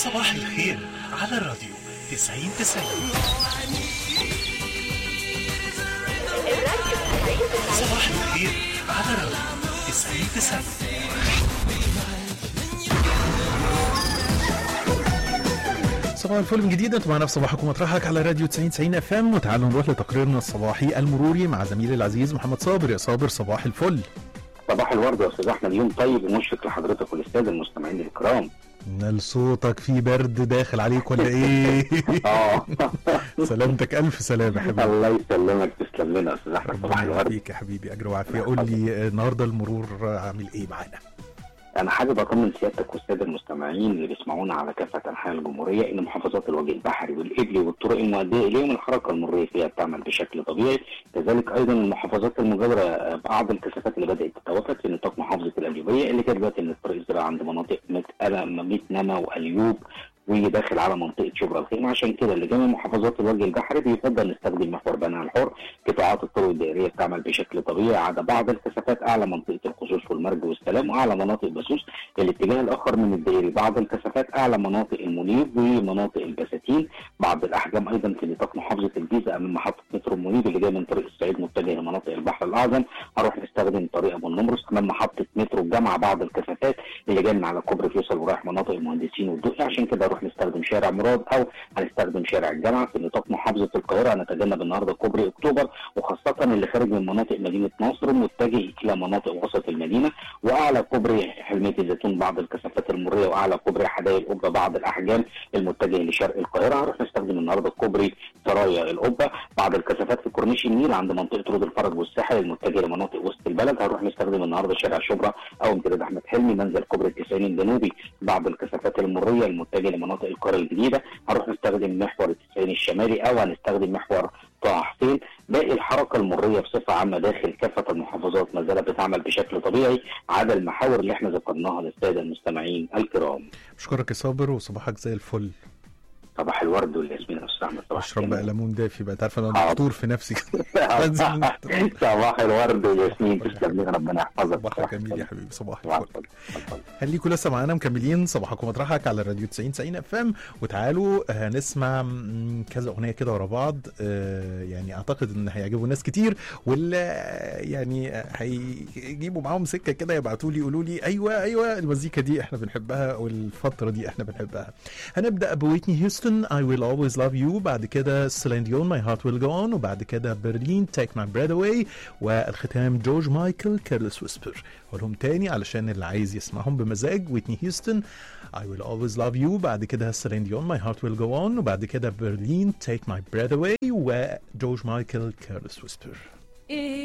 صباح الخير على الراديو 90 90 صباح الخير على الراديو 90 90 صباح الفل من جديد انتم معنا في صباحكم مطرحك على راديو 90 90 اف ام وتعالوا نروح لتقريرنا الصباحي المروري مع زميلي العزيز محمد صابر يا صابر صباح الفل صباح الورد يا استاذ احمد يوم طيب ومشرق لحضرتك والساده المستمعين الكرام نال صوتك في برد داخل عليك ولا ايه اه سلامتك الف سلامه يا حبيبي الله يسلمك تسلم لنا يا استاذ احمد صباح ربنا الورد يخليك يا حبيبي اجر وعافيه قول لي آه، النهارده المرور عامل ايه معانا انا حابب اطمن سيادتك والساده المستمعين اللي بيسمعونا على كافه انحاء الجمهوريه ان محافظات الوجه البحري والابلي والطرق المؤديه اليهم الحركه المروريه فيها بتعمل بشكل طبيعي كذلك ايضا المحافظات المجاوره آه، بعض الكثافات اللي بدات تتوافد في نطاق محافظه القليوبيه اللي كانت دلوقتي ان الطريق الزراعي عند مناطق مت- ميت نما واليوب وداخل على منطقه شبرا الخيمه عشان كده اللي جاي من محافظات الوجه البحري بيفضل نستخدم محور بنها الحر قطاعات الطرق الدائريه بتعمل بشكل طبيعي عدا بعض الكثافات اعلى منطقه الخصوص والمرج والسلام واعلى مناطق بسوس الاتجاه الاخر من الدائري بعض الكثافات اعلى مناطق المنيب ومناطق البساتين بعض الاحجام ايضا في نطاق محافظه الجيزه امام محطه مترو المنيب اللي جاي من طريق الصعيد متجه لمناطق البحر الاعظم هروح نستخدم طريق ابو النمرس امام محطه مترو الجامعه بعض الكثافات اللي جايه من على كوبري فيصل ورايح مناطق المهندسين والدقي عشان كده اروح نستخدم شارع مراد او هنستخدم شارع الجامعه في نطاق محافظه القاهره هنتجنب النهارده كوبري اكتوبر وخاصه اللي خارج من مناطق مدينه نصر متجه الى مناطق وسط المدينه واعلى كوبري حلميه الزيتون بعض الكثافات المريه واعلى كوبري حدائق القبه بعض الاحجام المتجه لشرق القاهره هنروح نستخدم النهارده كوبري سرايا القبه بعض الكثافات في كورنيش النيل عند منطقه رود الفرج والساحل المتجه لمناطق وسط البلد هنروح نستخدم النهارده شارع شبرا او امتداد احمد حلمي منزل كوبري التسعين الجنوبي بعض الكثافات المريه المتجهه لمناطق القاهره الجديده هنروح نستخدم محور التسعين الشمالي او هنستخدم محور طه حسين باقي الحركه المريه بصفه عامه داخل كافه المحافظات ما زالت بتعمل بشكل طبيعي عدا المحاور اللي احنا ذكرناها للساده المستمعين الكرام اشكرك يا صابر وصباحك زي الفل صباح الورد والياسمين يا استاذ احمد صباح اشرب بقى الخير. ليمون دافي بقى تعرف انا حاضر. دكتور في نفسي لازم- صباح الورد والياسمين تسلم لنا ربنا يحفظك صباحك جميل يا حبيبي صباح صباح الفل الفل. اتفضل. خليكم لسه معانا مكملين صباحكم مطرحك على الراديو 90 90 اف ام وتعالوا هنسمع م- كذا اغنيه كده ورا بعض آه، يعني اعتقد ان هيعجبوا ناس كتير واللي يعني هيجيبوا معاهم سكه كده يبعتوا لي يقولوا لي ايوه ايوه المزيكا دي احنا بنحبها والفتره دي احنا بنحبها هنبدا بويتني هيوستن I will always love you بعد كده سيلين ديون my heart will go on وبعد كده برلين take my breath away والختام جورج مايكل كيرلس ويسبر اقولهم تاني علشان اللي عايز يسمعهم بمزاج ويتني هيوستن I will always love you بعد كده سيلين ديون my heart will go on وبعد كده برلين take my breath away وجورج مايكل كيرلس ويسبر